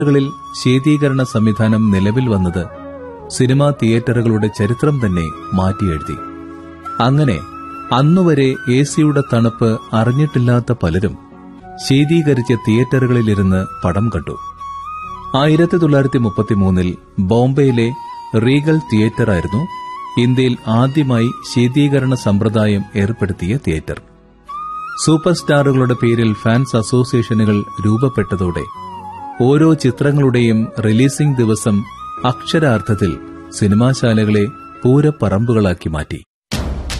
കളിൽ ശീതീകരണ സംവിധാനം നിലവിൽ വന്നത് സിനിമാ തിയേറ്ററുകളുടെ ചരിത്രം തന്നെ മാറ്റിയെഴുതി അങ്ങനെ അന്നുവരെ എ സിയുടെ തണുപ്പ് അറിഞ്ഞിട്ടില്ലാത്ത പലരും ശീതീകരിച്ച തിയേറ്ററുകളിലിരുന്ന് പടം കണ്ടു ആയിരത്തി തൊള്ളായിരത്തി മുപ്പത്തിമൂന്നിൽ ബോംബെയിലെ റീഗൽ തിയേറ്ററായിരുന്നു ഇന്ത്യയിൽ ആദ്യമായി ശീതീകരണ സമ്പ്രദായം ഏർപ്പെടുത്തിയ തിയേറ്റർ സൂപ്പർ സ്റ്റാറുകളുടെ പേരിൽ ഫാൻസ് അസോസിയേഷനുകൾ രൂപപ്പെട്ടതോടെ ഓരോ ചിത്രങ്ങളുടെയും റിലീസിംഗ് ദിവസം അക്ഷരാർത്ഥത്തിൽ സിനിമാശാലകളെ പൂരപ്പറമ്പുകളാക്കി മാറ്റി